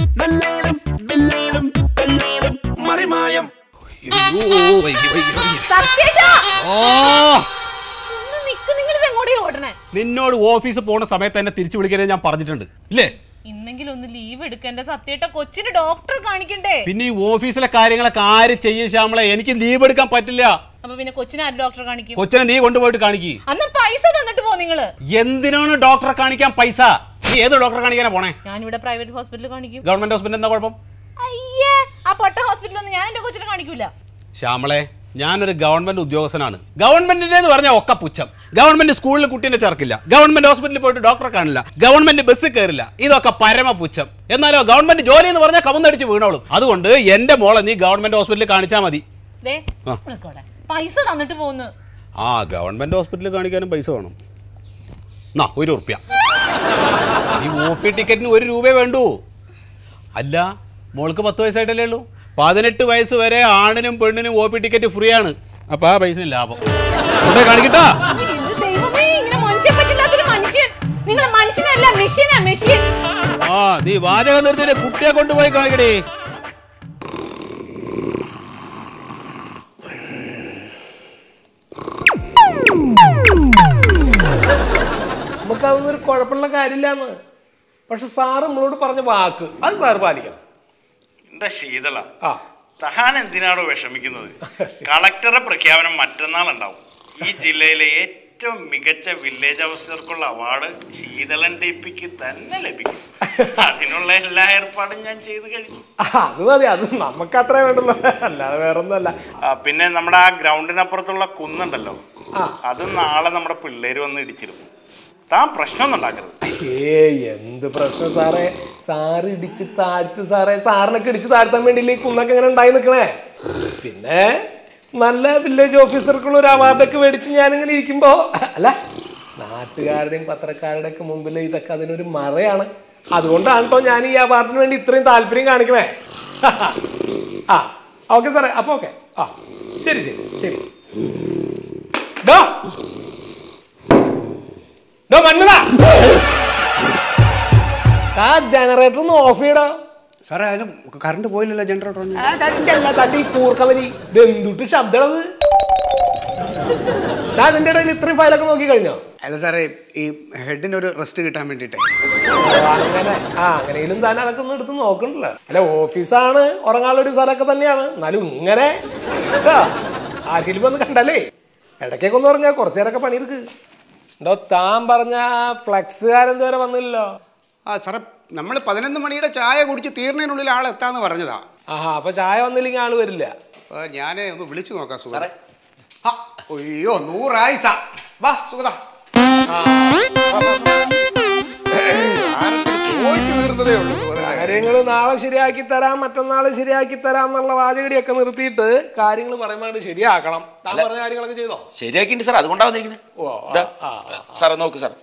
നല്ലേലും ബില്ലേലും പെണ്ണേലും മറിമായം സത്യേട്ടാ ഓ ഒന്ന് നിക്ക് നിങ്ങൾ ഇത് എങ്ങോട്ടേ ഓടണേ നിന്നോട് ഓഫീസിൽ പോണ സമയത്ത് എന്നെ തിരിച്ചു വിളിക്കരുത് ഞാൻ പറഞ്ഞിട്ടുണ്ട് ഇല്ലേ ഇന്നെങ്കിലും ഒന്ന് ലീവ് എടുക്കണ്ട സത്യേട്ട കൊച്ചിന് ഡോക്ടറെ കാണിക്കണ്ടേ പിന്നെ ഈ ഓഫീസിലെ കാര്യങ്ങളൊക്കെ ആര് ചെയ്യും ശ്യാമളെ എനിക്ക് ലീവ് എടുക്കാൻ പറ്റില്ല അപ്പൊ പിന്നെ കൊച്ചിനെ ആര് ഡോക്ടറെ കാണിക്കും കൊച്ചിനെ നീ കൊണ്ടുപോയിട്ട് കാണിക്ക് അന്ന് പൈസ തന്നിട്ട് പോ നിങ്ങള് എന്തിനാണ് ഡോക്ടറെ കാണിക്കാൻ പൈസ നീ ഏത് ഡോക്ടറെ കാണിക്കാനാ പോണേ ഞാനിവിടെ പ്രൈവറ്റ് ഹോസ്പിറ്റലിൽ കാണിക്കും ഗവൺമെന്റ് ഹോസ്പിറ്റൽ എന്താ കുഴപ്പം അയ്യേ ആ പൊട്ട ഹോസ്പിറ്റലൊന്നും ഞാൻ എന്റെ കൊച്ചിനെ കാണിക്കൂല ശ്യാമളെ ഞാനൊരു ഗവൺമെന്റ് ഉദ്യോഗസ്ഥനാണ് ഗവൺമെന്റിന്റെ എന്ന് പറഞ്ഞാൽ ഒക്കെ പുച്ഛം ഗവൺമെന്റ് സ്കൂളിൽ കുട്ടീനെ ചേർക്കില്ല ഗവൺമെന്റ് ഹോസ്പിറ്റലിൽ പോയിട്ട് ഡോക്ടറെ കാണില്ല ഗവൺമെന്റ് ബസ്സിൽ കയറില്ല ഇതൊക്കെ പരമ പുച്ഛം എന്നാലോ ഗവൺമെന്റ് ജോലി എന്ന് പറഞ്ഞാൽ കവുന്നടിച്ച് വീണോളും അതുകൊണ്ട് എന്റെ മോളെ നീ ഗവൺമെന്റ് ഹോസ്പിറ്റലിൽ കാണിച്ചാൽ മതി ദേ ആ. നിക്കോടെ. പൈസ തന്നിട്ട് പോകുന്നു ആ ഗവൺമെന്റ് ഹോസ്പിറ്റലിൽ കാണിക്കാനും പൈസ വേണം എന്നാ ഒരു ഉറുപ്പ്യ ഈ ഒ പി ടിക്കറ്റിന് ഒരു രൂപയെ വേണ്ടൂ അല്ല മോൾക്ക് പത്ത് വയസ്സായിട്ടല്ലേ ഉള്ളൂ പതിനെട്ട് വയസ്സ് വരെ ആണിനും പെണ്ണിനും ഒ പി ടിക്കറ്റ് ഫ്രീ ആണ് അപ്പൊ ആ പൈസ ലാഭം കൊണ്ടേ കാണിക്കട്ടാ എന്ത് ദൈവമേ ഇങ്ങനെ മനുഷ്യൻ പറ്റില്ലാത്തൊരു മനുഷ്യൻ നിങ്ങൾ മനുഷ്യനല്ല മെഷീനാ മെഷീൻ ആ നീ വാചകം നിർത്തിയിട്ട് കുട്ടിയെ കൊണ്ടുപോയി കാണിക്കടേ നമുക്കതൊന്നും ഒരു കുഴപ്പമുള്ള കാര്യമില്ലാന്ന് പക്ഷെ സാറ് നമ്മളോട് പറഞ്ഞ വാക്ക് അത് സാറ് പാലിക്കണം എന്താ ശീതള ആ തഹാൻ എന്തിനാണോ വിഷമിക്കുന്നത് കളക്ടറെ പ്രഖ്യാപനം മറ്റന്നാൾ ഉണ്ടാവും ഈ ജില്ലയിലെ ഏറ്റവും മികച്ച വില്ലേജ് ഓഫീസർക്കുള്ള അവാർഡ് ശീതളൻ ടി പിക്ക് തന്നെ ലഭിക്കും അതിനുള്ള എല്ലാ ഏർപ്പാടും ഞാൻ ചെയ്തു കഴിഞ്ഞു ആ, അത് മതി അത് നമുക്ക് അത്രേ വേണ്ടുള്ളൂ അല്ലാതെ വേറൊന്നുമല്ല ആ, പിന്നെ നമ്മുടെ ആ ഗ്രൗണ്ടിനപ്പുറത്തുള്ള കുന്നുണ്ടല്ലോ ആ. അത് നാളെ നമ്മുടെ പിള്ളേര് വന്ന് ഇടിച്ചിരുന്നു താൻ പ്രശ്നമൊന്നും ഉണ്ടാക്കരുത് ഏ എന്ത് പ്രശ്നം സാറേ സാറ് ഇടിച്ച് താഴ്ത്ത് സാറേ സാറിനൊക്കെ ഇടിച്ച് താഴ്ത്താൻ വേണ്ടിയില്ലേ ഈ കുന്നൊക്കെ ഇങ്ങനെ ഉണ്ടായി നിൽക്കണേ പിന്നെ നല്ല വില്ലേജ് ഓഫീസർക്കുള്ള ഒരു അവാർഡൊക്കെ മേടിച്ച് ഞാനിങ്ങനെ ഇരിക്കുമ്പോ അല്ല നാട്ടുകാരുടെയും പത്രക്കാരുടെയും ഒക്കെ മുമ്പിൽ ഇതൊക്കെ അതിനൊരു മറയാണ് അതുകൊണ്ടാണ് കേട്ടോ ഞാൻ ഈ അവാർഡിന് വേണ്ടി ഇത്രയും താല്പര്യം കാണിക്കണേ ആ ഓക്കെ സാറേ അപ്പൊ ഓക്കെ ആ ശരി ശരി ശരി ഡോ ഡോ മന്മത ആ ജനറേറ്റർ ഒന്ന് ഓഫ് ചെയ്യടോ സാറേ അതിന് കറണ്ട് പോയില്ലല്ലോ ജനറേറ്റർ ഒന്നും ആ കറണ്ട് അല്ല തന്റെ ഈ കൂർക്കമരി ഇത് എന്തുട്ട് ശബ്ദത് ഞാൻ അതിന്റെ ഇടയിൽ ഇത്രയും ഫയലൊക്കെ നോക്കി കഴിഞ്ഞോ അല്ല സാറേ ഈ ഹെഡിന് ഒരു റെസ്റ്റ് കിട്ടാൻ വേണ്ടിയിട്ടേ ഓ, അങ്ങനെ ആ അങ്ങനെയും താൻ അതൊക്കെ ഒന്ന് എടുത്ത് നോക്കണ്ടല്ലോ അല്ല ഓഫീസാണ് ഉറങ്ങാനുള്ള ഒരു സ്ഥലമൊക്കെ തന്നെയാണ് എന്നാലും ഇങ്ങനെ കേട്ടോ ആർക്കെങ്കിലും വന്ന് കണ്ടല്ലേ ഇടയ്ക്കൊക്കെ ഒന്ന് ഉറങ്ങാ കുറച്ചു നേരമൊക്കെ പണിയെടുക്ക് എന്തോ താൻ പറഞ്ഞ ഫ്ലക്സുകാരൻ ഇതുവരെ വന്നില്ലല്ലോ ആ സാറേ നമ്മൾ പതിനൊന്ന് മണിയുടെ ചായ കുടിച്ച് തീർന്നതിനുള്ളിൽ ആൾ എത്താന്ന് പറഞ്ഞതാ ആഹാ അപ്പൊ ചായ വന്നില്ലെങ്കിൽ ആള് വരില്ല അപ്പൊ ഞാൻ ഒന്ന് വിളിച്ചു നോക്കാം സുഗത ആ, അയ്യോ നൂറായിസ വാ സുഗത ചോദിച്ചു തീർന്നതേ ഉള്ളൂ സുഗത കാര്യങ്ങൾ നാളെ ശരിയാക്കി തരാം മറ്റന്നാൾ ശരിയാക്കി തരാം എന്നുള്ള വാചകടിയൊക്കെ നിർത്തിയിട്ട് കാര്യങ്ങൾ പറയുമ്പോൾ ശരിയാക്കണം താൻ പറഞ്ഞ കാര്യങ്ങളൊക്കെ ചെയ്തോ ശരിയാക്കിണ്ട് സാർ അതുകൊണ്ടാ വന്നിരിക്കുന്നത് ഓ, ആ, ദാ, ആ, സാറേ നോക്ക് സാർ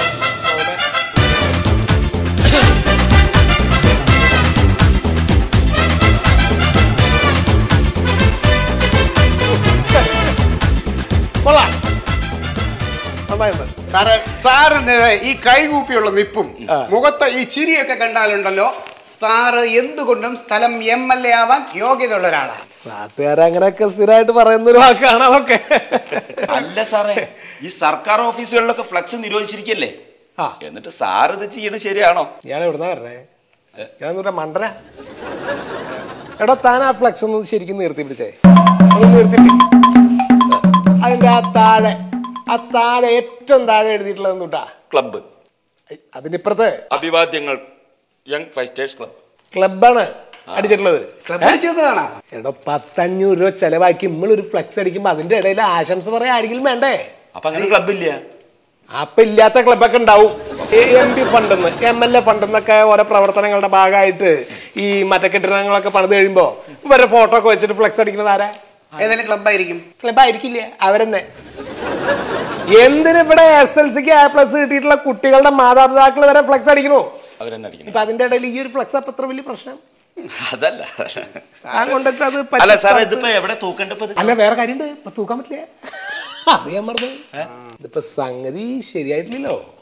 കൊള്ളാം നന്നായിട്ടുണ്ട് സാറേ സാറിന് ഈ കൈകൂപ്പിയുള്ള നിപ്പും മുഖത്തെ ഈ ചിരിയൊക്കെ കണ്ടാലുണ്ടല്ലോ സാറ് എന്തുകൊണ്ടും സ്ഥലം എം എൽ എ ആവാൻ യോഗ്യതയുള്ള ഒരാളാണ് നാട്ടുകാരങ്ങനെയൊക്കെ സ്ഥിരമായിട്ട് പറയുന്ന ഒരു വാക്കാണ് അതൊക്കെ അല്ല സാറേ ഈ സർക്കാർ ഓഫീസുകളിലൊക്കെ ഫ്ലക്സ് നിരോധിച്ചിരിക്കല്ലേ ആ. എന്നിട്ട് സാർ ഇത് ചെയ്യണത് ശരിയാണോ ഇയാൾ എവിടുന്നാ വരണേ ഞാൻ മണ്ടന എടാ താൻ ആ ഫ്ലക്സ് ഒന്ന് ശരിക്കും നിർത്തി പിടിച്ചേ ഒന്ന് നിർത്തി പിടി. അതിന്റെ ആ താഴെ ആ താഴെ ഏറ്റവും താഴെ എഴുതിയിട്ടുള്ളത് എന്തുട്ടാ ക്ലബ്ബ് അതിന്റെ ഇപ്പുറത്ത് അഭിവാദ്യങ്ങൾ യങ് ഫൈസ്റ്റേഴ്സ് ക്ലബ് ക്ലബാണ് അടിച്ചിട്ടുള്ളത് ക്ലബിൽ ചെന്നതാണോ എടോ പത്തഞ്ഞൂറ് രൂപ ചെലവാക്കി നമ്മളൊരു ഫ്ലക്സ് അടിക്കുമ്പോ അതിന്റെ ഇടയിൽ ആശംസ പറയാൻ ആരെങ്കിലും വേണ്ടേ അപ്പൊ അങ്ങനെ ക്ലബ് ഇല്ല അപ്പൊ ഇല്ലാത്ത ക്ലബൊക്കെ ഉണ്ടാവും എം പി ഫണ്ടെന്ന് എം എൽ എ ഫണ്ടെന്നൊക്കെ ഓരോ പ്രവർത്തനങ്ങളുടെ ഭാഗമായിട്ട് ഈ മറ്റേ കെട്ടിടങ്ങളൊക്കെ പണിത് കഴിയുമ്പോ ഇവരെ ഫോട്ടോ ഒക്കെ വെച്ചിട്ട് ഫ്ലെക്സ് അടിക്കുന്നത് ആരാ ഏതെങ്കിലും ക്ലബായിരിക്കും ക്ലബ് ആയിരിക്കില്ലേ അവരെന്നെ എന്തിന് ഇവിടെ എസ് എൽ സിക്ക് എ പ്ലസ് കിട്ടിയിട്ടുള്ള കുട്ടികളുടെ മാതാപിതാക്കൾ വരെ ഫ്ലെക്സ് അടിക്കണു അവരെന്നെ അടിക്കണം ഇപ്പൊ അതിന്റെ ഇടയിൽ ഈ ഒരു ഫ്ലെക്സ് അപ്പൊ അത്ര വലിയ പ്രശ്നം അതല്ല ഞാൻ കൊണ്ടിട്ട് അത് അല്ല സാറേ പറ്റിയ ഇതിപ്പോ എവിടെ തൂക്കണ്ടപ്പോ ഇത് അല്ല വേറെ കാര്യമുണ്ട് ഇപ്പൊ തൂക്കാൻ പറ്റില്ല അത് ഞാൻ പറഞ്ഞു ഇതിപ്പോ സംഗതി ശരിയായിട്ടില്ലല്ലോ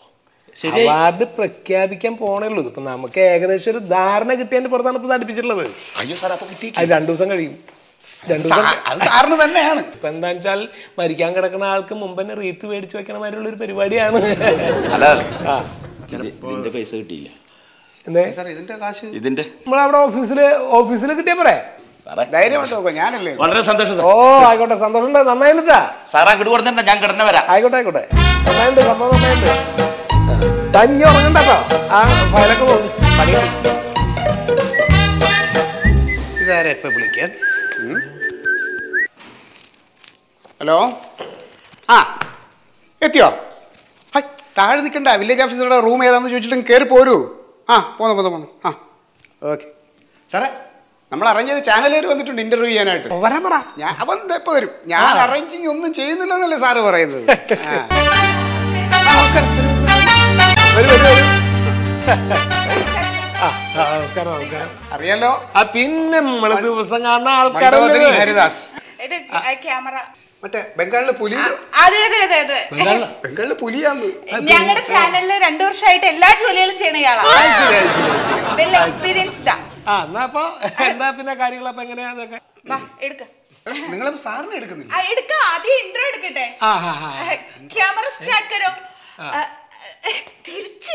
ശരിയായി. അവാർഡ് പ്രഖ്യാപിക്കാൻ പോണേ ഉള്ളൂ ഇപ്പൊ നമുക്ക് ഏകദേശം ഒരു ധാരണ കിട്ടിയതിന്റെ പുറത്താണ് ഇപ്പൊ അടുപ്പിച്ചിട്ടുള്ളത് അയ്യോ സാർ അപ്പൊ കിട്ടി അത് രണ്ടു ദിവസം കഴിയും രണ്ടു ദിവസം സാ- അത് സാറിന് തന്നെയാണ് ഇപ്പൊ എന്താ വെച്ചാൽ മരിക്കാൻ കിടക്കുന്ന ആൾക്ക് മുമ്പ് തന്നെ റീത്ത് മേടിച്ചു വെക്കണ മാതിരിയുള്ള ഒരു പരിപാടിയാണ് അല്ല ആ ഇത് ഇതിന്റെ പൈസ കിട്ടിയില്ല എന്തേ സാർ ഇതിന്റെ കാശ് ഇതിന്റെ നമ്മളവിടെ ഓഫീസില് ഓഫീസിൽ കിട്ടിയ പോരെ സാറേ ധൈര്യമായിട്ട് നോക്കാം ഞാനല്ലേ വളരെ സന്തോഷം സാർ ഓ ആയിക്കോട്ടെ സന്തോഷമുണ്ട് നന്നായിട്ടാ സാർ അങ്ങോട്ട് കൊടുത്തിട്ടുണ്ട് ഞാൻ കിടന്നെ വരാം ആയിക്കോട്ടെ ആയിക്കോട്ടെ നന്നായിട്ടുണ്ട് സംഭവം നന്നായിട്ടുണ്ട് തഞ്ഞി ഉറങ്ങണ്ടോ ആ ഫയലൊക്കെ നോക്കി പണിയുണ്ട് ഇതാരാ ഇപ്പൊ വിളിക്കാൻ ഹലോ ആ എത്തിയോ ഹൈ താഴെ നിൽക്കണ്ട വില്ലേജ് ഓഫീസറുടെ റൂം ഏതാന്ന് ചോദിച്ചിട്ട് കയറി പോരൂ ആ പോന്നു പോന്നു പോന്നു ആ ഓക്കെ സാറേ നമ്മൾ അറേഞ്ച് ചെയ്ത ചാനലുകാർ വന്നിട്ടുണ്ട് ഇന്റർവ്യൂ ചെയ്യാനായിട്ട് വരാൻ പറ ഞാൻ അവൻ എപ്പോ വരും ഞാൻ അറേഞ്ചിങ് ഒന്നും ചെയ്യുന്നില്ലെന്നല്ലേ സാറ് പറയുന്നത് ആ. ആ, നമസ്കാരം വരൂ വരൂ വരൂ ആ ആ, നമസ്കാരം നമസ്കാരം അറിയാലോ ആ പിന്നെ നമ്മള് ദിവസം കാണുന്ന മണ്ഡപതിരി ആൾക്കാരല്ലേ ഹരിദാസ് ഇത് ക്യാമറ മറ്റേ ബംഗാളിലെ പുലി അതെ അതെ അതെ അതെ ബംഗാളിലെ പുലിയാന്ന് ഞങ്ങളുടെ ചാനലില് രണ്ടു വർഷമായിട്ട് എല്ലാ ജോലികളും ചെയ്യണ ഇയാളാ വെൽ എക്സ്പീരിയൻസ്ഡാ ആ എന്നാ അപ്പൊ എന്താ പിന്നെ കാര്യങ്ങളപ്പോ എങ്ങനെയാ അതൊക്കെ വാ എടുക്ക നിങ്ങളിപ്പോ സാറിനെ എടുക്കുന്നില്ല ആ, എടുക്ക ആദ്യം ഇൻട്രോ എടുക്കട്ടെ ആ ആ ആ ക്യാമറ സ്റ്റാർട്ട് കരോ ആ, തിരിച്ച്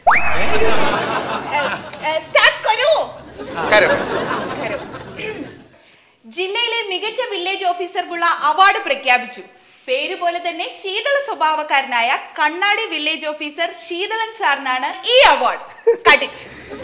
സ്റ്റാർട്ട് കരോ കാര്യം കരോ ജില്ലയിലെ മികച്ച വില്ലേജ് ഓഫീസർക്കുള്ള അവാർഡ് പ്രഖ്യാപിച്ചു പേര് പോലെ തന്നെ ശീതള സ്വഭാവക്കാരനായ കണ്ണാടി വില്ലേജ് ഓഫീസർ ശീതളൻ സാറിനാണ് ഈ അവാർഡ് കട്ടിറ്റ്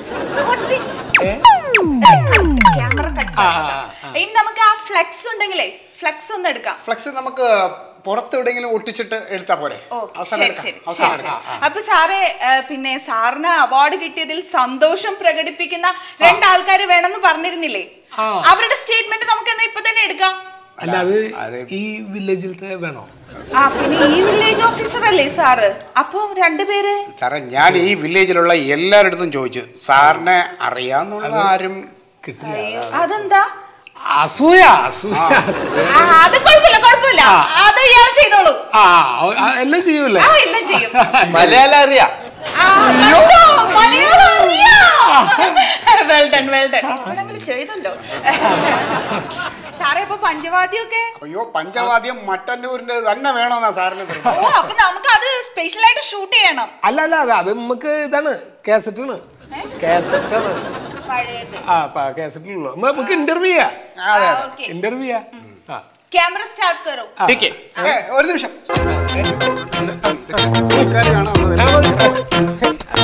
ക്യാമറ കട്ട് ഇനി നമുക്ക് ആ ഫ്ലെക്സ് ഉണ്ടെങ്കിലേ ഫ്ലെക്സ് ഒന്ന് എടുക്കാം ഫ്ലക്സ് നമുക്ക് പുറത്ത് എവിടെയെങ്കിലും ഒട്ടിച്ചിട്ട് എടുത്താ പോരെ ഓ, അവസാനം ശരി, എടുക്കാം. ശരി, അവസാനം ശരി, എടുക്കാം. ശരി. അപ്പൊ സാറേ ഏ, പിന്നെ സാറിന് അവാർഡ് കിട്ടിയതിൽ സന്തോഷം പ്രകടിപ്പിക്കുന്ന രണ്ടാൾക്കാർ വേണമെന്ന് പറഞ്ഞിരുന്നില്ലേ ആ. അവരുടെ സ്റ്റേറ്റ്മെന്റ് നമുക്ക് എന്നാ ഇപ്പൊ തന്നെ എടുക്കാം അല്ല അത് അത് ഈ വില്ലേജിലത്തെ വേണോ ആ പിന്നെ ഈ വില്ലേജ് ഓഫീസർ അല്ലേ സാറ് അപ്പൊ രണ്ടുപേര് സാറേ ഞാൻ ഈ വില്ലേജിലുള്ള എല്ലാവരുടെ ചോദിച്ചു സാറിനെ അറിയാന്നുള്ള ആരും കിട്ടില്ല അയ്യോ, അതെന്താ അസൂയ അസൂയ അസൂയ. ആ, അത് കുഴപ്പമില്ല കുഴപ്പമില്ല അത് ഇയാൾ ചെയ്തോളൂ ആ ആ, എല്ലാം ചെയ്യൂലേ ആ എല്ലാം ചെയ്യും മലയാളം അറിയാം ആ, കണ്ടോ? മലയാളം അറിയാം. Well done, well done. ഇവിടങ്ങളിൽ ചെയ്തല്ലോ സാറേ ഇപ്പൊ പഞ്ചവാദ്യമൊക്കെ അയ്യോ പഞ്ചവാദ്യം മട്ടന്നൂരിന്റെ തന്നെ വേണമെന്നാ സാറിന് ഓ അപ്പൊ നമുക്ക് അത് സ്പെഷ്യൽ ആയിട്ട് ഷൂട്ട് ചെയ്യണം അല്ല അല്ല അത് അത് നമുക്ക് ഇതാണ് കാസറ്റാണ് കാസറ്റാണ് പഴയത് ആ കാസറ്റിലുള്ളൂ നമുക്ക് ഇന്റർവ്യൂ ചെയ്യാം ഓക്കെ ഇന്റർവ്യൂ ചെയ്യാം ആ ക്യാമറ സ്റ്റാർട്ട് കറോ ടിക്കെ. ഏ, ഒരു നിമിഷം ആൾക്കാര് കാണാനുള്ളത്.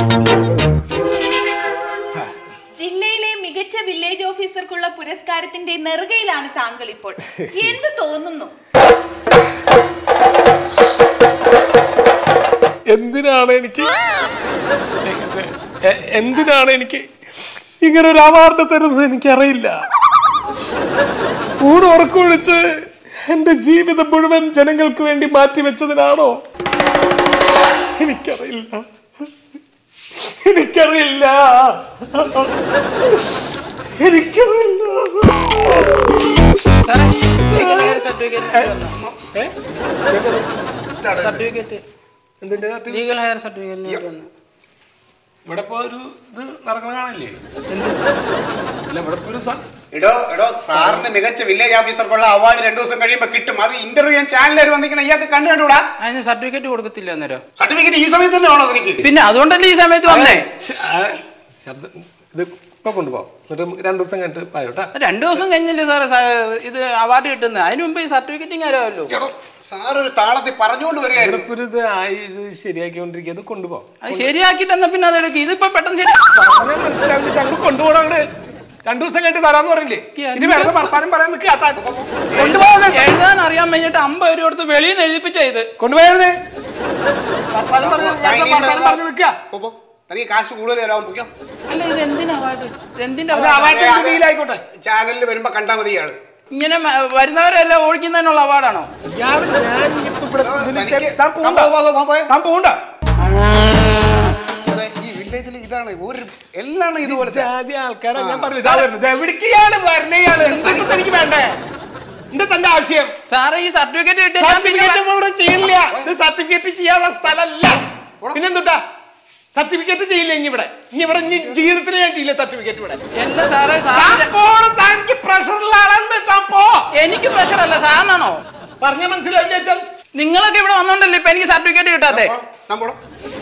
ജില്ലയിലെ മികച്ച വില്ലേജ് ഓഫീസർക്കുള്ള പുരസ്കാരത്തിന്റെ നെറുകയിലാണ് താങ്കൾ ഇപ്പോൾ എന്ത് തോന്നുന്നു എന്തിനാണ് എനിക്ക് എ- എന്തിനാണ് എനിക്ക് ഇങ്ങനെ ഒരു അവാർഡ് തരുന്നത് എനിക്കറിയില്ല ഊണ് ഉറക്കൊഴിച്ച് എന്റെ ജീവിതം മുഴുവൻ ജനങ്ങൾക്ക് വേണ്ടി മാറ്റിവെച്ചതിനാണോ എനിക്കറിയില്ല എനിക്കറിയില്ല എനിക്കറിയില്ല ഏ? സർട്ടിഫിക്കറ്റ് എന്തിന്റെ സർട്ടിഫിക്കറ്റ്? ലീഗൽ ഹയർ സർട്ടിഫിക്കറ്റ് ഇവിടെ ഇപ്പൊ ഒരു ഇത് നടക്കണ കാണില്ലേ ഇല്ല ഇവിടെ ഇപ്പൊ ഒരു സ- എടോ എടോ സാറിന് മികച്ച വില്ലേജ് ഓഫീസർക്കുള്ള അവാർഡ് രണ്ടു ദിവസം കഴിയുമ്പോ കിട്ടും അത് ഇന്റർവ്യൂ ചെയ്യാൻ ചാനലുകാർ വന്നിരിക്കണം ഇയാൾക്ക് കണ്ടു കണ്ടുകൂടാ അതിന് സർട്ടിഫിക്കറ്റ് കൊടുക്കത്തില്ല അന്നേരം സർട്ടിഫിക്കറ്റ് ഈ സമയത്ത് തന്നെ വേണോ എനിക്ക് പിന്നെ അതുകൊണ്ടല്ലേ ഈ സമയത്ത് വന്നേ ശ്ശ, ആ, ശബ്ദം ഇത് ഇപ്പൊ കൊണ്ടുപോകാം എന്നിട്ട് നമുക്ക് രണ്ടു ദിവസം കഴിഞ്ഞിട്ട് പായോട്ടാ രണ്ടു ദിവസം കഴിഞ്ഞല്ലേ സാറേ സാ- ഇത് അവാർഡ് കിട്ടുന്നത് അതിന് മുമ്പ് ഈ സർട്ടിഫിക്കറ്റിങ് അറിയാമല്ലോ എടോ സാർ ഒരു താളത്തിൽ പറഞ്ഞുകൊണ്ട് ഇവിടെ വരികയായിരുന്നു ഇപ്പൊ ഒരു ഇത് ആയി ഇത് ശരിയാക്കിക്കൊണ്ടിരിക്കുക ഇത് കൊണ്ടുപോകാം അത് ശരിയാക്കിയിട്ട് എന്നാ പിന്നെ അതെടുക്കും ഇതിപ്പോ പെട്ടെന്ന് ശരി പറഞ്ഞാൽ മനസ്സിലാവില്ല ചങ്ങ് കൊണ്ടുപോകണം അങ്ങട് രണ്ടു ദിവസം കഴിഞ്ഞിട്ട് തരാന്ന് പറഞ്ഞില്ലേ ഇനി വെറുതെ വർത്താനം പറയാൻ നിൽക്കുക കൊണ്ടുപോകാതെ എഴുതാൻ അറിയാൻ കഴിഞ്ഞിട്ട് അമ്പത് രൂപ കൊടുത്ത് വെളിയിൽ നിന്ന് എഴുതിപ്പിച്ച ഇത് കൊണ്ടുപോയത് വർത്താനം പറഞ്ഞ് വെറുതെ വർത്താനം പറഞ്ഞ് നിൽക്കുക പോ, പോ. തനിക്ക് കാശ് കൂടുതൽ തരാൻ പൊയ്ക്കോ അല്ല ഇത് എന്തിനാ അവാർഡ് ഇത് എന്തിന്റെ അത് award? അവാർഡ് എന്ത് രീതിയിലായിക്കോട്ടെ ചാനലിൽ വരുമ്പോ കണ്ടാ മതി ഇയാള് ഇങ്ങനെ മ- വരുന്നവരെല്ലാം ഓടിക്കുന്നതിനുള്ള അവാർഡാണോ ഇയാള് ഞാൻ ഇപ്പൊ ഇവിടെ ഇതിന് തനിക്ക് താൻ പോകണ്ട പോ, പോ, പോ, പോ. താൻ പോകണ്ട സാറേ, ഈ വില്ലേജിൽ ഇതാണ് ഒരു എല്ലാം ഇതുപോലെ ജാതി ആൾക്കാരാ ഞാൻ പറഞ്ഞു ഇതാ വരുന്നത് എവിടേക്ക് ഇയാള് വരണേ ഇയാള് എന്തിനാ എനിക്ക് വേണ്ടേ എന്താ തന്റെ ആവശ്യം സാറേ ഈ സർട്ടിഫിക്കറ്റ് കിട്ടിയ ഞാൻ പിന്നെ സർട്ടിഫിക്കറ്റ് ഇവിടെ ചെയ്യില്ല ഇത് സർട്ടിഫിക്കറ്റ് ചെയ്യാനുള്ള സ്ഥലമല്ല പിന്നെന്തുട്ടാ സർട്ടിഫിക്കറ്റ് ചെയ്യില്ല ഇനി ഇവിടെ ഇനി ഇവിടെ ഇനി ജീവിതത്തിൽ ഞാൻ ചെയ്യില്ല സർട്ടിഫിക്കറ്റ് ഇവിടെ എന്റെ സാറേ താൻ സാറിന്റെ പോണം, തനിക്ക് പ്രഷറുള്ള ആളാണ് താൻ പോ എനിക്ക് പ്രഷർ അല്ല സാറിനാണോ പറഞ്ഞ മനസ്സിലാവില്ല വെച്ചാൽ നിങ്ങളൊക്കെ ഇവിടെ വന്നോണ്ടല്ലേ ഇപ്പൊ എനിക്ക് സർട്ടിഫിക്കറ്റ് കിട്ടാത്തെ നമ്മളും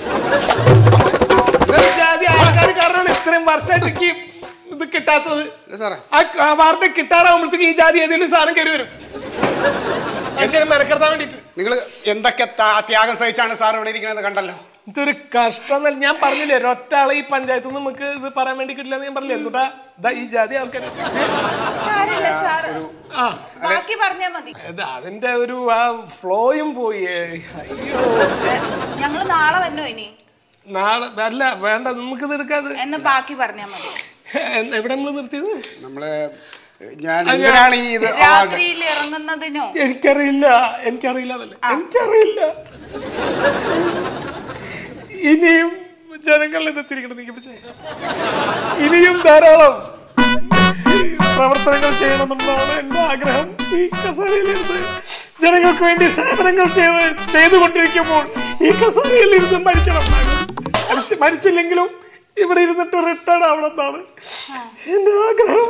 ജാതി ആൾക്കാർ കാരണമാണ് ഇത്രയും വർഷമായിട്ട് എനിക്ക് ഇത് കിട്ടാത്തത് സാറേ ആ ആ വാർഡ് കിട്ടാറാകുമ്പോഴത്തേക്ക് ഈ ജാതി ഏതെങ്കിലും സാധനം കയറി വരും മനുഷ്യനെ മെനക്കെടുത്താൻ വേണ്ടിട്ട് നിങ്ങൾ എന്തൊക്കെ ത്യാ- ത്യാഗം സഹിച്ചാണ് സാർ ഇവിടെ ഇരിക്കുന്നത് കണ്ടല്ലോ ഇതൊരു കഷ്ടം എന്നല്ല ഞാൻ പറഞ്ഞില്ലേ ഒരൊറ്റ ആളെ ഈ പഞ്ചായത്തിൽ നിന്ന് നമുക്ക് ഇത് പറയാൻ വേണ്ടി കിട്ടില്ല എന്ന് ഞാൻ പറഞ്ഞില്ലേ എന്തുട്ടാ ഇതാ ഈ ജാതി ആൾക്കാർ സാരല്ല സാറ് ആ ബാക്കി പറഞ്ഞാ മതി ഇത് അതിന്റെ ഒരു ആ ഫ്ലോയും പോയി അയ്യോ ഞങ്ങള് നാളെ വന്നോ ഇനി നാളെ അല്ല വേണ്ട നമുക്കിത് എടുക്കാതെ എന്നാ ബാക്കി പറഞ്ഞാ മതി എന്ന് എവിടെ നമ്മൾ നിർത്തിയത് നമ്മള് ഞാൻ എന്തിനാണ് ഈ ഇത് award? രാത്രിയിൽ ഇറങ്ങുന്നതിനോ എനിക്കറിയില്ല എനിക്കറിയില്ല അതല്ല എനിക്കറിയില്ല ഇനിയും ജനങ്ങൾ ഇത് തിരിക്കണം നീക്കി പിടിച്ചേ. ഇനിയും ധാരാളം പ്രവർത്തനങ്ങൾ ചെയ്യണമെന്നാണ് എന്റെ ആഗ്രഹം ഈ കസേരയിലിരുന്ന് ജനങ്ങൾക്ക് വേണ്ടി സേവനങ്ങൾ ചെയ്ത് ചെയ്തുകൊണ്ടിരിക്കുമ്പോൾ ഈ കസേരയിൽ ഇരുന്ന് മരിക്കണം മരിച്ച് മരിച്ചില്ലെങ്കിലും ഇവിടെ ഇരുന്നിട്ട് റിട്ടേൺ ആവണമെന്നാണ് എന്റെ ആഗ്രഹം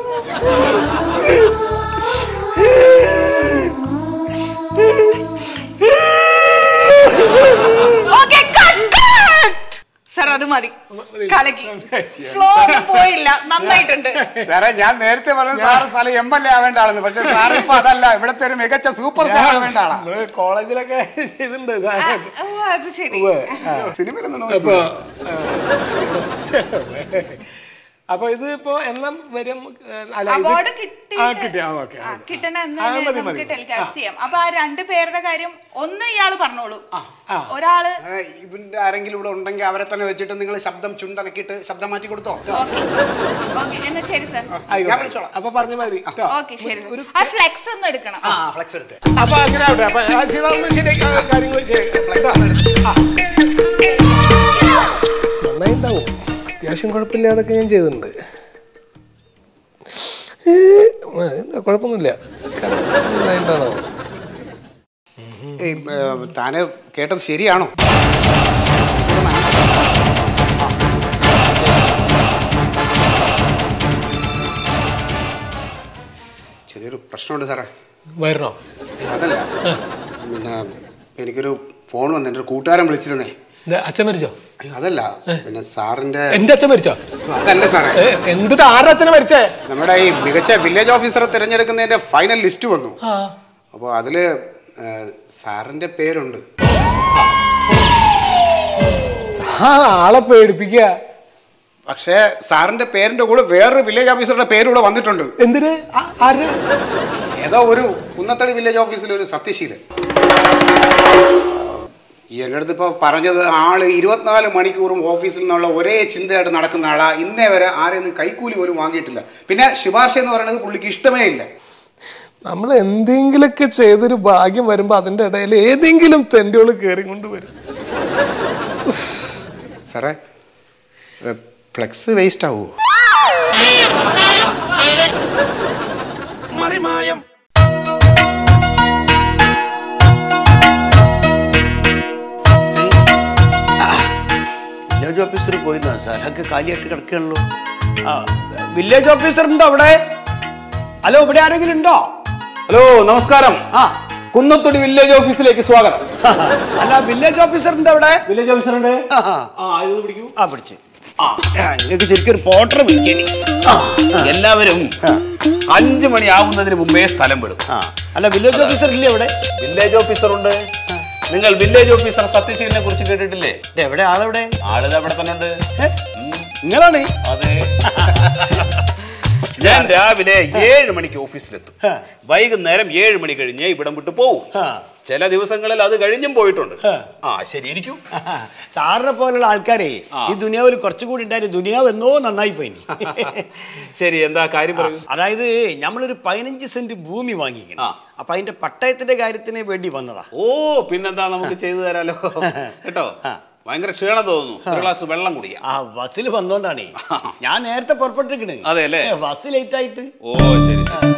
ഓക്കേ, cut, cut. സാർ അത് മതി കലക്കി ഫ്ലോ ഒന്നും പോയില്ല നന്നായിട്ടുണ്ട് സാറേ ഞാൻ നേരത്തെ പറഞ്ഞ സാറ് സ്ഥലം എം എൽ എ ആവേണ്ട ആളെന്ന് പക്ഷെ സാർ ഇപ്പൊ അതല്ല ഇവിടുത്തെ ഒരു മികച്ച സൂപ്പർ സ്റ്റാർ ആവേണ്ട ആളാ നമ്മള് കോളേജിലൊക്കെ ചെയ്തിട്ടുണ്ട് ആ, സാധനമൊക്കെ. ഓ അത് ശരി ഉവ്വ്. ആ. സിനിമയിലൊന്നും അപ്പൊ നോക്കിയിട്ടില്ല. ആ. അപ്പൊ ഇത് ഇപ്പൊ എന്നാ വരും അല്ല ഇത് അവാർഡ് ആ കിട്ടി ആ ഓക്കെ ആ, കിട്ടണ എന്ന് ആ, തന്നെ മതി, നമുക്ക് മതി. ടെലികാസ്റ്റ് ചെയ്യാം അപ്പൊ ആ രണ്ട് പേരുടെ കാര്യം ഒന്ന് ഇയാള് പറഞ്ഞോളൂ ആ. ഒരാള് ആ, ഇവന്റെ ആരെങ്കിലും ഇവിടെ ഉണ്ടെങ്കിൽ അവരെ തന്നെ വെച്ചിട്ട് നിങ്ങൾ ശബ്ദം ചുണ്ടനക്കിയിട്ട് ശബ്ദം മാറ്റി കൊടുത്തോ ഓക്കെ ഓക്കെ എന്നാ ശരി സാർ ഞാൻ വിളിച്ചോളാം അപ്പൊ പറഞ്ഞ മതി കേട്ടോ ഓക്കെ ശരി ആ ഫ്ലെക്സ് ഒന്ന് എടുക്കണം ആ ഫ്ലെക്സ് എടുത്ത് അപ്പൊ അങ്ങനെ ആവട്ടെ അപ്പൊ ആ ശരിയാവുന്ന ശരിയാക്കി ആ കാര്യങ്ങൾ ഫ്ലെക്സ് ഒന്ന് എടുത്ത് നന്നായിണ്ടാവും അത്യാവശ്യം കുഴപ്പമില്ലാതൊക്കെ ഞാൻ ചെയ്തിട്ടുണ്ട് കുഴപ്പമൊന്നുമില്ല നന്നായിട്ടാണോ ഏയ്, ഏ, താന് കേട്ടത് ശരിയാണോ ചെറിയൊരു പ്രശ്നമുണ്ട് സാറേ വരണോ ഏയ്, അതല്ല പിന്നെ എനിക്കൊരു ഫോൺ വന്നു എൻ്റെ ഒരു കൂട്ടുകാരൻ വിളിച്ചിരുന്നേ ഇത് അച്ഛൻ മരിച്ചോ അയ്യോ അതല്ല പിന്നെ സാറിന്റെ എന്റെ അച്ഛൻ മരിച്ചോ അതല്ല സാറേ ഏ, എന്തിട്ട് ആരുടെ അച്ഛനെ മരിച്ചേ നമ്മുടെ ഈ മികച്ച വില്ലേജ് ഓഫീസറെ തിരഞ്ഞെടുക്കുന്നതിന്റെ ഫൈനൽ ലിസ്റ്റ് വന്നു ആ അപ്പോൾ അതില് ഏ, സാറിന്റെ പേരുണ്ട് ആ ആളെ പേടിപ്പിക്കുക പക്ഷേ സാറിന്റെ പേരിന്റെ കൂടെ വേറൊരു വില്ലേജ് ഓഫീസറുടെ പേര് കൂടെ വന്നിട്ടുണ്ട് എന്തിന് ആ- ആര് ഏതോ ഒരു കുന്നത്തടി വില്ലേജ് ഓഫീസിലെ ഒരു സത്യശീലൻ ഈ എൻ്റെ അടുത്ത് ഇപ്പോൾ പറഞ്ഞത് ആള് ഇരുപത്തിനാല് മണിക്കൂറും ഓഫീസിൽ നിന്നുള്ള ഒരേ ചിന്തയായിട്ട് നടക്കുന്ന ആളാ ഇന്നേ വരെ ആരെയും കൈക്കൂലി പോലും വാങ്ങിയിട്ടില്ല പിന്നെ ശുപാർശ എന്ന് പറയുന്നത് പുള്ളിക്ക് ഇഷ്ടമേ ഇല്ല നമ്മൾ എന്തെങ്കിലുമൊക്കെ ചെയ്തൊരു ഭാഗ്യം വരുമ്പോ അതിന്റെ ഇടയിൽ ഏതെങ്കിലും തെണ്ടുകൾ കയറി കൊണ്ട് വരും സാറേ ഫ്ലെക്സ് വേസ്റ്റ് ആവുമോ മറിമായം വില്ലേജ് ഓഫീസർ പോയിരുന്ന സ്ഥലമൊക്കെ കാലിയായിട്ട് കിടക്കുകയാണല്ലോ ആ വില്ലേജ് ഓഫീസർ ഉണ്ടോ അവിടെ ഹലോ ഇവിടെ ആരെങ്കിലും ഉണ്ടോ ഹലോ നമസ്കാരം ആ കുന്നത്തൊടി വില്ലേജ് ഓഫീസിലേക്ക് സ്വാഗതം അല്ല വില്ലേജ് ഓഫീസർ ഉണ്ടോ അവിടെ വില്ലേജ് ഓഫീസറുണ്ട് ആ, ആ. ആ പിടിച്ച് ആ എനിക്ക് ശരിക്കും ഒരു പോട്ടർ വിളിക്കണി എല്ലാവരും അഞ്ചു മണി ആവുന്നതിന് മുമ്പേ സ്ഥലം വിടും ആ അല്ല വില്ലേജ് ഓഫീസർ ഇല്ലേ അവിടെ വില്ലേജ് ഓഫീസർ ഉണ്ട് നിങ്ങൾ വില്ലേജ് ഓഫീസർ സത്യശീലനെ കുറിച്ച് കേട്ടിട്ടില്ലേ ഇത് എവിടെ ആളെവിടെ ആളിത് അവിടെ തന്നെ ഉണ്ട് ഏ? നിങ്ങളാണ് അതെ ഞാൻ രാവിലെ ഏഴ് മണിക്ക് ഓഫീസിലെത്തും ആ. വൈകുന്നേരം ഏഴ് മണി കഴിഞ്ഞ് ഇവിടം വിട്ട് പോവും ആ. ചില ദിവസങ്ങളിൽ അത് കഴിഞ്ഞും പോയിട്ടുണ്ട് ആ. ആ ശരി ഇരിക്കൂ സാറിനെ പോലുള്ള ആൾക്കാരെ ആ. ഈ ദുനിയാവിൽ കുറച്ചുകൂടി ഉണ്ടായിരുന്നു ദുനിയാവ് എന്നോ നന്നായി പോയി ശരി എന്താ കാര്യം പറയൂ അതായത് നമ്മളൊരു പതിനഞ്ച് സെന്റ് ഭൂമി വാങ്ങിക്കണം ആ. അപ്പൊ അതിന്റെ പട്ടയത്തിന്റെ കാര്യത്തിന് വേണ്ടി വന്നതാ ഓ പിന്നെന്താ നമുക്ക് ചെയ്തു തരാലോ കേട്ടോ ആ. ഭയങ്കര ക്ഷീണം തോന്നുന്നു ഒരു ഗ്ലാസ് വെള്ളം കുടിക്കാം ആ ബസ്സിൽ വന്നോണ്ടാണേ ഞാൻ നേരത്തെ പുറപ്പെട്ടിരിക്കണ് അതെ അല്ലേ? ഏ, ബസ് ലേറ്റ് ആയിട്ട് ഓ ശരി ശരി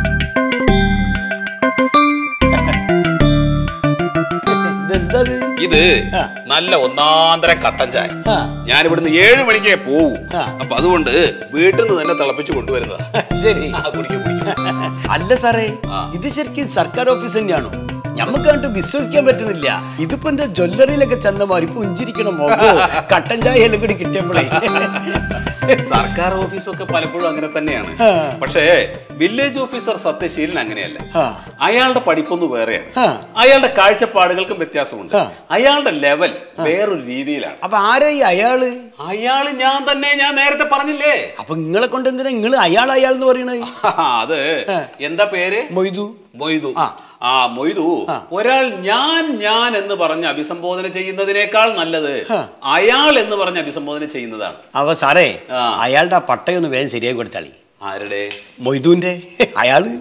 ഇതെന്താ ഇത്? ഇത് ഇത് ആ. നല്ല ഒന്നാന്തര കട്ടൻ ചായ ആ. ഞാൻ ഇവിടുന്ന് ഏഴ് മണിക്കേ പോവും ആ. അപ്പൊ അതുകൊണ്ട് വീട്ടിൽ നിന്ന് തന്നെ തിളപ്പിച്ച് കൊണ്ടുവരുന്നതാ ശരി ആ, കുടിക്കൂ, കുടിക്കൂ. അല്ല സാറേ ആ. ഇത് ശരിക്കും സർക്കാർ ഓഫീസ് തന്നെയാണോ ഞമ്മക്ക് കണ്ട് വിശ്വസിക്കാൻ പറ്റുന്നില്ല ഇതിപ്പോ എന്റെ ജ്വല്ലറിയിലൊക്കെ ചെന്ന മാതിരി പുഞ്ചിരിക്കണം മോക്കോ കട്ടൻ ചായ എല്ലാം കൂടി കിട്ടിയപ്പോഴേ സർക്കാർ ഓഫീസൊക്കെ പലപ്പോഴും അങ്ങനെ തന്നെയാണ് ആ. പക്ഷേ വില്ലേജ് ഓഫീസർ സത്യശീലൻ അങ്ങനെയല്ല ആ. അയാളുടെ പഠിപ്പൊന്ന് വേറെയാണ് ആ. അയാളുടെ കാഴ്ചപ്പാടുകൾക്കും വ്യത്യാസമുണ്ട് ആ. അയാളുടെ ലെവൽ വേറൊരു രീതിയിലാണ് അപ്പൊ ആരാ ഈ അയാള് അയാള് ഞാൻ തന്നെ ഞാൻ നേരത്തെ പറഞ്ഞില്ലേ അപ്പൊ നിങ്ങളെ കൊണ്ട് എന്തിനാ നിങ്ങൾ അയാൾ അയാൾ എന്ന് പറയണത് അത് ആ. എന്താ പേര് മൊയ്തു മൊയ്തു ആ. ആ മൊയ്തു ആ. ഒരാൾ ഞാൻ ഞാൻ എന്ന് പറഞ്ഞ് അഭിസംബോധന ചെയ്യുന്നതിനേക്കാൾ നല്ലത് ആ. അയാൾ എന്ന് പറഞ്ഞ് അഭിസംബോധന ചെയ്യുന്നതാണ് അവ സാറേ ആ. അയാളുടെ ആ പട്ടയൊന്ന് വേഗം ശരിയായി കൊടുത്താളി ആരുടെ മൊയ്തുവിന്റെ അയാള്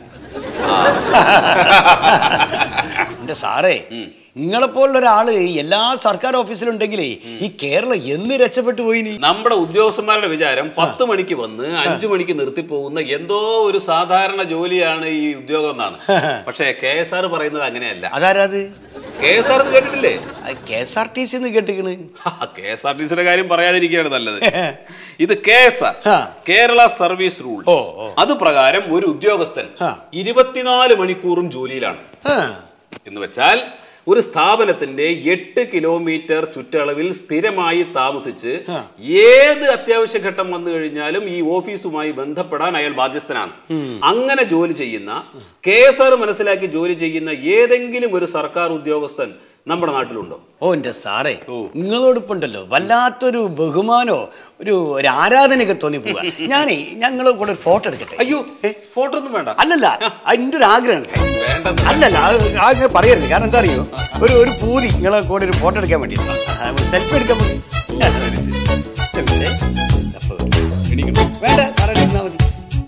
എന്റെ സാറേ നിങ്ങളെപ്പോലുള്ള ഒരാള് എല്ലാ സർക്കാർ ഓഫീസിലുണ്ടെങ്കിലേ ഈ കേരളം എന്ന് രക്ഷപ്പെട്ടു പോയിനി നമ്മുടെ ഉദ്യോഗസ്ഥന്മാരുടെ വിചാരം പത്ത് മണിക്ക് വന്ന് അഞ്ചു മണിക്ക് നിർത്തി പോകുന്ന എന്തോ ഒരു സാധാരണ ജോലിയാണ് ഈ ഉദ്യോഗം എന്നാണ് പക്ഷേ കെ എസ് ആർ പറയുന്നത് അങ്ങനെയല്ല അതാരാത് കെ എസ് ആർ കേട്ടിട്ടില്ലേ K S R T C കേട്ടിക്കണ് കെ എസ് ആർ ടി സിയുടെ കാര്യം പറയാതിരിക്കുകയാണ് നല്ലത് ഇത് കെ എസ് ആർ ആ. കേരള സർവീസ് റൂൾ ഓ, ഓ. അത് പ്രകാരം ഒരു ഉദ്യോഗസ്ഥൻ ആ. ഇരുപത്തിനാല് മണിക്കൂറും ജോലിയിലാണ് ആ, എന്ന് വെച്ചാൽ ഒരു സ്ഥാപനത്തിന്റെ എട്ട് കിലോമീറ്റർ ചുറ്റളവിൽ സ്ഥിരമായി താമസിച്ച് ആ. ഏത് അത്യാവശ്യ ഘട്ടം വന്നു കഴിഞ്ഞാലും ഈ ഓഫീസുമായി ബന്ധപ്പെടാൻ അയാൾ ബാധ്യസ്ഥനാണ് അങ്ങനെ ജോലി ചെയ്യുന്ന കെ എസ് ആർ മനസ്സിലാക്കി ജോലി ചെയ്യുന്ന ഏതെങ്കിലും ഒരു സർക്കാർ ഉദ്യോഗസ്ഥൻ നമ്മുടെ നാട്ടിലുണ്ടോ ഓ എന്റെ സാറേ ഓ. നിങ്ങളോടൊപ്പമുണ്ടല്ലോ വല്ലാത്തൊരു ബഹുമാനോ ഒരു ഒരു ആരാധനയൊക്കെ തോന്നി പോവാ ഞാനേ ഞങ്ങളെ കൂടെ ഒരു ഫോട്ടോ എടുക്കട്ടെ അയ്യോ ഏ? ഫോട്ടോ ഒന്നും വേണ്ട അല്ലല്ല അതിന്റെ ഒരു ആഗ്രഹം വേണ്ടെന്ന്. അല്ലല്ല അത് ആഗ്രഹം പറയരുത് കാരണം എന്താ അറിയോ ഒരു ഒരു പൂതി നിങ്ങളെ കൂടെ ഒരു ഫോട്ടോ എടുക്കാൻ വേണ്ടി സെൽഫി എടുക്കാൻ മതി ഇവിടെ. അപ്പൊ എണീക്കണം. വേണ്ട സാറേ ഇരുന്നാ മതി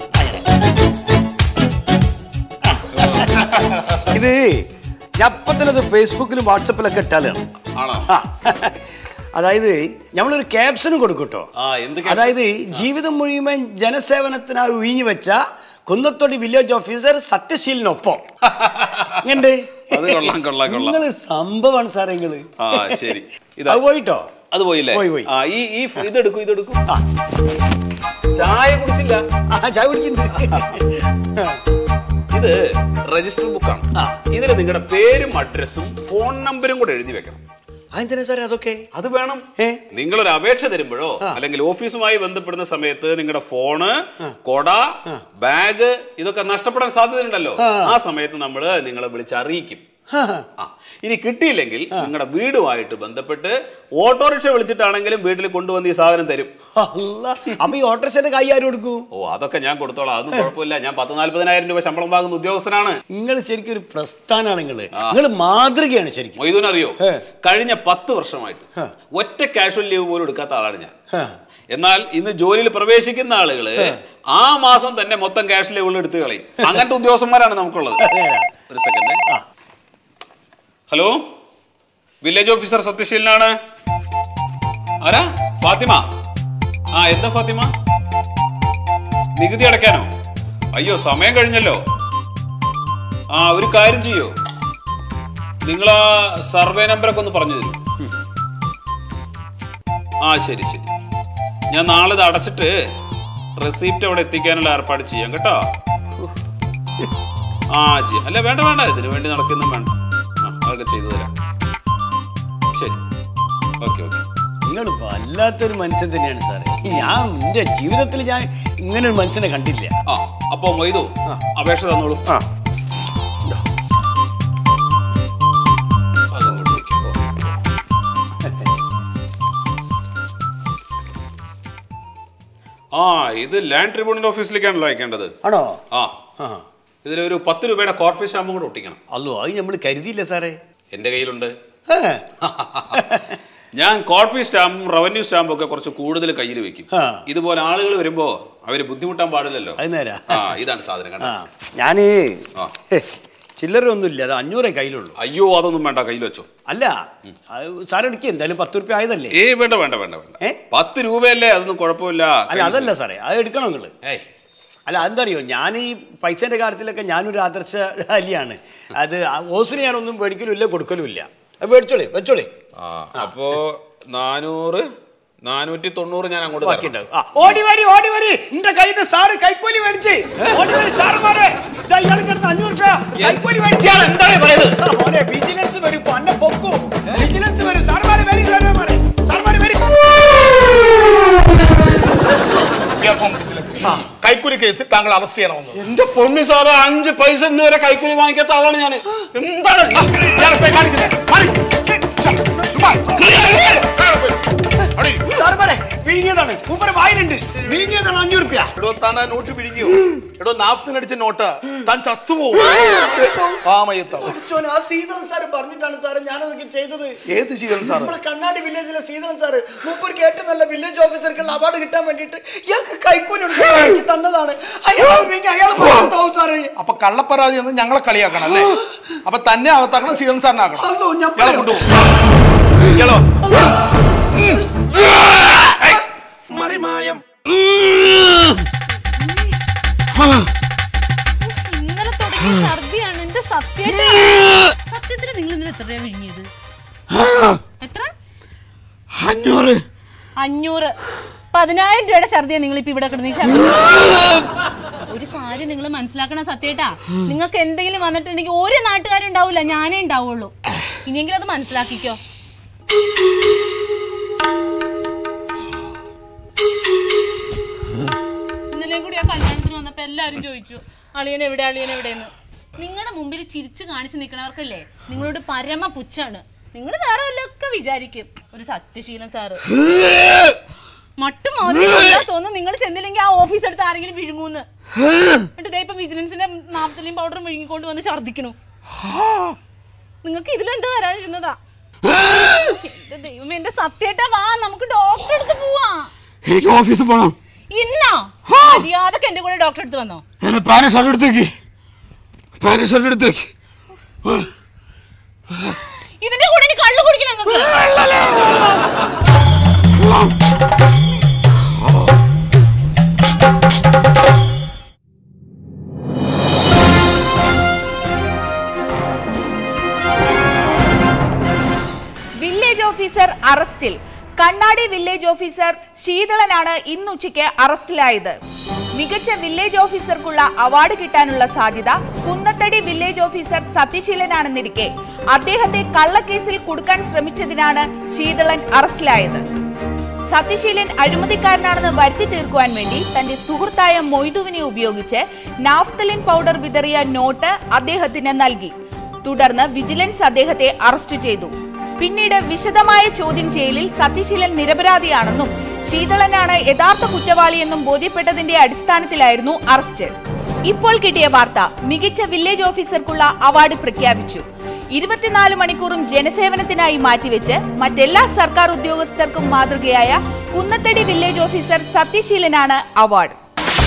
ആ. ഇത് ഞാൻ അപ്പൊ തന്നെ ഇത് ഫേസ്ബുക്കിലും വാട്സപ്പിലൊക്കെ ഇട്ടാലാണ് ആണോ ആ. അതായത് നമ്മളൊരു ക്യാപ്ഷനും കൊടുക്കും കേട്ടോ ആ എന്ത് caption? അതായത് ജീവിതം മുഴുവൻ ജനസേവനത്തിനായി ഒഴിഞ്ഞു വെച്ച കുന്നത്തോടി വില്ലേജ് ഓഫീസർ സത്യശീലിനൊപ്പം എങ്ങണ്ട് അത് കൊള്ളാം, കൊള്ളാം, കൊള്ളാം. നിങ്ങള് സംഭവമാണ് സാറേ നിങ്ങള് ആ ശരി ഇതാ അത് പോയിട്ടോ അത് പോയില്ലേ പോയി, പോയി. ആ ഈ ഈ ഫ് ഇതെടുക്കൂ ഇതെടുക്കൂ ആ. ചായ കുടിച്ചില്ല ആ ചായ കുടിക്കുന്നുണ്ട് ഇത് രജിസ്റ്റർ ബുക്കാണ് ആ. ഇതിൽ നിങ്ങളുടെ പേരും അഡ്രസ്സും ഫോൺ നമ്പരും കൂടെ എഴുതി വെക്കണം അതെന്തിനാ സാറേ അതൊക്കെ അത് വേണം ഏ? നിങ്ങളൊരു അപേക്ഷ തരുമ്പോഴോ ആ. അല്ലെങ്കിൽ ഓഫീസുമായി ബന്ധപ്പെടുന്ന സമയത്ത് നിങ്ങളുടെ ഫോണ് കൊട ബാഗ് ഇതൊക്കെ നഷ്ടപ്പെടാൻ സാധ്യതയുണ്ടല്ലോ ആ. ആ സമയത്ത് നമ്മൾ നിങ്ങളെ വിളിച്ച് അറിയിക്കും ആ. ആ ഇനി കിട്ടിയില്ലെങ്കിൽ നിങ്ങളുടെ വീടുമായിട്ട് ബന്ധപ്പെട്ട് ഓട്ടോറിക്ഷ വിളിച്ചിട്ടാണെങ്കിലും വീട്ടിൽ കൊണ്ടുവന്ന് ഈ സാധനം തരും അല്ല അപ്പൊ ഈ ഓട്ടോറിക്ഷയുടെ കൈ ആരും കൊടുക്കൂ ഓ അതൊക്കെ ഞാൻ കൊടുത്തോളാം അതൊന്നും കുഴപ്പമില്ല ഞാൻ പത്ത് നാല്പതിനായിരം രൂപ ശമ്പളം വാങ്ങുന്ന ഉദ്യോഗസ്ഥനാണ് നിങ്ങൾ ശരിക്കും ഒരു പ്രസ്ഥാനാണ് നിങ്ങള് നിങ്ങൾ മാതൃകയാണ് ശരിക്കും മൊയ്തൂൻ അറിയോ ഏ. കഴിഞ്ഞ പത്ത് വർഷമായിട്ട് ആ. ഒറ്റ കാഷ്വൽ ലീവ് പോലും എടുക്കാത്ത ആളാണ് ഞാൻ ആ. എന്നാൽ ഇന്ന് ജോലിയിൽ പ്രവേശിക്കുന്ന ആളുകള് ആ മാസം തന്നെ മൊത്തം ക്യാഷ് ലീവുകൾ എടുത്തു കളയും അങ്ങനത്തെ ഉദ്യോഗസ്ഥന്മാരാണ് നമുക്കുള്ളത് നേരാ. ഒരു സെക്കൻഡ് ആ. ഹലോ വില്ലേജ് ഓഫീസർ സത്യശീലനാണ് ആരാ ഫാത്തിമ ആ എന്താ ഫാത്തിമ നികുതി അടയ്ക്കാനോ അയ്യോ സമയം കഴിഞ്ഞല്ലോ ആ ഒരു കാര്യം ചെയ്യോ നിങ്ങൾ ആ സർവേ നമ്പറൊക്കെ ഒന്ന് പറഞ്ഞു തരൂ ആ ശരി ശരി ഞാൻ നാളെ ഇത് അടച്ചിട്ട് റെസീപ്റ്റ് അവിടെ എത്തിക്കാനുള്ള ഏർപ്പാട് ചെയ്യാം കേട്ടോ ആ ചെയ്യാം അല്ല വേണ്ട വേണ്ട ഇതിനു വേണ്ടി നടക്കുന്നു വേണ്ട ആ അതൊക്കെ ചെയ്തു തരാം ശരി ഓക്കെ ഓക്കെ നിങ്ങൾ വല്ലാത്തൊരു മനുഷ്യൻ തന്നെയാണ് സാറേ ഞാൻ എന്റെ ജീവിതത്തിൽ ഞാൻ ഇങ്ങനെ ഒരു മനുഷ്യനെ കണ്ടില്ല ആ അപ്പോ മൊയ്തു അപേക്ഷ തന്നോളൂ ആ. അതങ്ങോട്ട് വെക്കാം. ആ ഇത് ലാൻഡ് ട്രിബ്യൂണൽ ഓഫീസിലേക്കാണല്ലോ അയക്കേണ്ടത് ആണോ ആ ആ ഇതിലൊരു പത്ത് രൂപയുടെ കോർട്ട് ഫീസ് സ്റ്റാമ്പും കൂടെ ഒട്ടിക്കണം അല്ലോ അത് നമ്മൾ കരുതിയില്ല സാറേ എന്റെ കയ്യിലുണ്ട് ആ. ഞാൻ കോർട്ട് ഫീസ് സ്റ്റാമ്പും റവന്യൂ സ്റ്റാമ്പും ഒക്കെ കുറച്ച് കൂടുതൽ കയ്യിൽ വെക്കും ആ. ഇതുപോലെ ആളുകൾ വരുമ്പോ അവര് ബുദ്ധിമുട്ടാൻ പാടില്ലല്ലോ അത് നേരാ. ആ ഇതാണ് സാധനം ആ കണ്ടോ ഞാനേ ആ. ഹേ, ചില്ലറ ഒന്നുമില്ല അത് അഞ്ഞൂറേ കയ്യിലുള്ളൂ അയ്യോ അതൊന്നും വേണ്ട കയ്യിൽ വെച്ചോ അല്ല അത് സാർ എടുക്കുക എന്തായാലും പത്ത് റുപ്യ ആയതല്ലേ ഏയ് വേണ്ട വേണ്ട വേണ്ട വേണ്ട ഏ? പത്ത് രൂപയല്ലേ അതൊന്നും കുഴപ്പമില്ല അല്ല അതല്ല സാറേ അത് എടുക്കണം നിങ്ങള് ഏയ് അല്ല അതെന്താ അറിയോ ഞാൻ ഈ പൈസേൻ്റെ കാര്യത്തിലൊക്കെ ഞാനൊരു ആദർശ അലിയാണ് അത് ഓസിന് ഞാനൊന്നും മേടിക്കലുമില്ല കൊടുക്കലുമില്ല അത് മേടിച്ചോളി വെച്ചോളി ആ അപ്പോ നാനൂറ് നാനൂറ്റി തൊണ്ണൂറ് ഞാൻ അങ്ങോട്ട് ബാക്കി തരണം. ഉണ്ടാവും. ആ, ഓടി വരി ഓടി വരി എന്റെ കയ്യിൽ നിന്ന് സാറ് കൈക്കൂലി മേടിച്ച് ഓടി വരി സാറുമാരെ ദാ ഇയാൾക്ക് അടുത്ത് അഞ്ഞൂറ് രൂപ കൈക്കൂലി മേടിച്ച് ഇയാൾ എന്താണ് ഈ പറയുന്നത് ആ, മോനെ വിജിലൻസ് വരും ഇപ്പൊ അന്നെ പൊക്കൂ വിജിലൻസ് വരും സാറുമാരെ വരി സാറുമാരെ സാറുമാരെ വരി കൈക്കൂലി കേസ് താങ്കൾ അറസ്റ്റ് ചെയ്യണമെന്ന് എന്റെ പൊണ്ണി സാറ് അഞ്ച് പൈസ ഇന്ന് വരെ കൈക്കൂലി വാങ്ങിക്കാത്ത ആളാണ് ഞാൻ എന്താണ് ഇയാളെ കാണിക്കുന്നത് മാറി. ചുമ്മാ. അവിടെ ഇരി. സാറുമാരെ വീങ്ങിയതാണ് മൂപ്പര് വായിലുണ്ട് വീങ്ങിയതാണ് അഞ്ഞൂറ് രൂപ എടോ താൻ ആ നോട്ട് പിടിക്കോ എടോ നാഫ്തിന് അടിച്ച നോട്ട് താൻ ചത്തുപോകും ആ മയ്യത്താവും പഠിച്ചോനെ, ആ സീതളൻ സാറ് പറഞ്ഞിട്ടാണ് സാറ് ഞാനതൊക്കെ ചെയ്തത് ഏത് ശീലൻ സാറ് നമ്മളെ കണ്ണാടി വില്ലേജിലെ സീതളൻ സാറ് മൂപ്പർക്ക് ഏറ്റവും നല്ല വില്ലേജ് ഓഫീസർക്കുള്ള അവാർഡ് കിട്ടാൻ വേണ്ടിയിട്ട് ഇയാൾക്ക് കൈക്കൂലി ഉണ്ട് എനിക്ക് തന്നതാണ് അയാൾ വീങ്ങി അയാൾ പുറത്താവും സാറേ അപ്പൊ കള്ളപ്പരാതി എന്ന് ഞങ്ങളെ കളിയാക്കണം അല്ലേ അപ്പൊ തന്നെ അകത്താക്കണം ശീലൻ സാറിനാക്കണം അല്ലോ ഞാൻ ഇയാളെ കൊണ്ടുപോകും ഇയാളോ മറിമായം ഇന്നലെ തുടങ്ങിയ ഛർദിയാണ് എന്റെ സത്യം സത്യത്തിന് നിങ്ങൾ ഇന്നലെ എത്രയാ വിഴുങ്ങിയത് എത്ര അഞ്ഞൂറ് അഞ്ഞൂറ് പതിനായിരം രൂപയുടെ ഛർദിയാ നിങ്ങൾ ഇപ്പൊ ഇവിടെ കിടന്ന് ഈ ഛർദി ഒരു കാര്യം നിങ്ങൾ മനസ്സിലാക്കണം സത്യേട്ടാ നിങ്ങൾക്ക് എന്തെങ്കിലും വന്നിട്ടുണ്ടെങ്കിൽ ഒരു നാട്ടുകാരും ഉണ്ടാവില്ല ഞാനേ ഉണ്ടാവുള്ളൂ ഇനിയെങ്കിലും അത് മനസ്സിലാക്കിക്കോ ഇന്നലെയും കൂടി ആ കല്യാണത്തിന് വന്നപ്പോ എല്ലാരും ചോദിച്ചു അളിയൻ എവിടെ അളിയൻ എവിടെയെന്ന് നിങ്ങളുടെ മുമ്പിൽ ചിരിച്ചു കാണിച്ചു നിൽക്കണവർക്കല്ലേ നിങ്ങളോട് പരമ പുച്ഛാണ് നിങ്ങൾ വേറെ വല്ലതൊക്കെ വിചാരിക്കും ഒരു സത്യശീലൻ സാറ് മട്ടു മാതിരി തോന്നുന്നു നിങ്ങൾ ചെന്നില്ലെങ്കിൽ ആ ഓഫീസ് എടുത്ത് ആരെങ്കിലും വിഴുങ്ങൂന്ന് എന്നിട്ട് ദേ ഇപ്പൊ വിജിലൻസിന്റെ നാപ്പത്തലിയും പൗഡറും വിഴുങ്ങിക്കൊണ്ട് വന്ന് ഛർദിക്കണു നിങ്ങൾക്ക് ഇതിലെന്താ വരാതിരുന്നതാ എന്റെ ദൈവം എന്റെ സത്യേട്ടാ വാ നമുക്ക് ഡോക്ടറെ അടുത്ത് പോവാ എനിക്ക് ഓഫീസിൽ പോകണം ഇന്നോ മര്യാദക്ക് എന്റെ കൂടെ ഡോക്ടറെ അടുത്ത് വന്നോ എന്നെ പാനഷോട്ട് എടുത്തേക്ക് പാനഷോട്ട് എടുത്തേക്ക് ഇതിന്റെ കൂടെ ഇനി കള്ളു കുടിക്കണം നിങ്ങൾക്ക് വില്ലേജ് ഓഫീസർ അറസ്റ്റിൽ കണ്ണാടി വില്ലേജ് ഓഫീസർ ശീതളനാണ് ഇന്നുച്ചയ്ക്ക് അറസ്റ്റിലായത് മികച്ച വില്ലേജ് ഓഫീസർക്കുള്ള അവാർഡ് കിട്ടാനുള്ള സാധ്യത കുന്നത്തടി വില്ലേജ് ഓഫീസർ സത്യശീലനാണെന്നിരിക്കെ അദ്ദേഹത്തെ കള്ളക്കേസിൽ കുടുക്കാൻ ശ്രമിച്ചതിനാണ് ശീതളൻ അറസ്റ്റിലായത് സത്യശീലൻ അഴിമതിക്കാരനാണെന്ന് വരുത്തി തീർക്കുവാൻ വേണ്ടി തന്റെ സുഹൃത്തായ മൊയ്തുവിനെ ഉപയോഗിച്ച് നാഫ്തലിൻ പൗഡർ വിതറിയ നോട്ട് അദ്ദേഹത്തിന് നൽകി തുടർന്ന് വിജിലൻസ് അദ്ദേഹത്തെ അറസ്റ്റ് ചെയ്തു പിന്നീട് വിശദമായ ചോദ്യം ചെയ്യലിൽ സത്യശീലൻ നിരപരാധിയാണെന്നും ശീതളനാണ് യഥാർത്ഥ കുറ്റവാളിയെന്നും ബോധ്യപ്പെട്ടതിന്റെ അടിസ്ഥാനത്തിലായിരുന്നു അറസ്റ്റ് ഇപ്പോൾ കിട്ടിയ വാർത്ത മികച്ച വില്ലേജ് ഓഫീസർക്കുള്ള അവാർഡ് പ്രഖ്യാപിച്ചു ഇരുപത്തിനാല് മണിക്കൂറും ജനസേവനത്തിനായി മാറ്റിവെച്ച് മറ്റെല്ലാ സർക്കാർ ഉദ്യോഗസ്ഥർക്കും മാതൃകയായ കുന്നത്തടി വില്ലേജ് ഓഫീസർ സത്യശീലനാണ് അവാർഡ്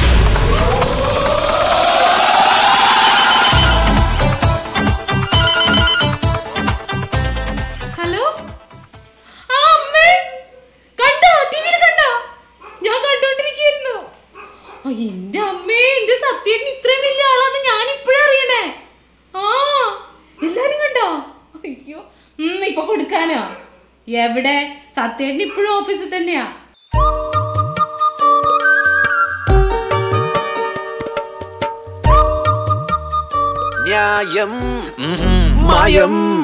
ഹലോ ആ അമ്മേ കണ്ടോ ടിവിയിൽ കണ്ടോ ഞാൻ കണ്ടോണ്ടിരിക്കുന്നു എന്റെ അമ്മേ എന്റെ സത്യേട്ടൻ ഇത്രയും വലിയ ആളാന്ന് ഞാൻ ഇപ്പോഴും അറിയണേ ആ എല്ലാരും കണ്ടോ അയ്യോ ഉം, ഇപ്പൊ കൊടുക്കാനോ എവിടെ സത്യേട്ടൻ ഇപ്പോഴും ഓഫീസിൽ തന്നെയാ ന്യായം മായം